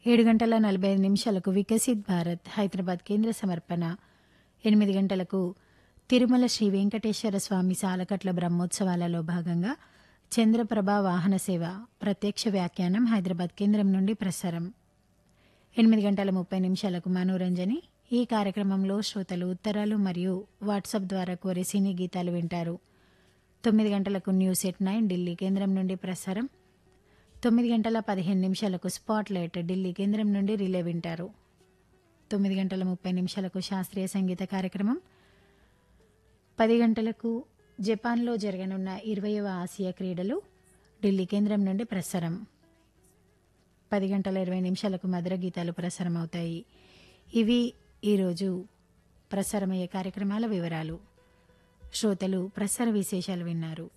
ఏడు గంటల నలభై ఐదు నిమిషాలకు వికసిత్ భారత్ హైదరాబాద్ కేంద్ర సమర్పణ ఎనిమిది గంటలకు తిరుమల శ్రీ వెంకటేశ్వర స్వామి సాలకట్ల బ్రహ్మోత్సవాలలో భాగంగా చంద్రప్రభ వాహన సేవ ప్రత్యక్ష వ్యాఖ్యానం హైదరాబాద్ కేంద్రం నుండి ప్రసారం ఎనిమిది గంటల ముప్పై నిమిషాలకు మనోరంజని ఈ కార్యక్రమంలో శ్రోతలు ఉత్తరాలు మరియు వాట్సాప్ ద్వారా కోరే సినీ గీతాలు వింటారు తొమ్మిది గంటలకు న్యూస్ ఎట్ నైన్ ఢిల్లీ కేంద్రం నుండి ప్రసారం తొమ్మిది గంటల పదిహేను నిమిషాలకు స్పాట్ లైట్ ఢిల్లీ కేంద్రం నుండి రిలే వింటారు తొమ్మిది గంటల ముప్పై నిమిషాలకు శాస్త్రీయ సంగీత కార్యక్రమం పది గంటలకు జపాన్లో జరగనున్న ఇరవయవ ఆసియా క్రీడలు ఢిల్లీ కేంద్రం నుండి ప్రసారం పది గంటల ఇరవై నిమిషాలకు మధుర గీతాలు ప్రసారం అవుతాయి ఇవి ఈరోజు ప్రసారమయ్యే కార్యక్రమాల వివరాలు శ్రోతలు ప్రసార విశేషాలు విన్నారు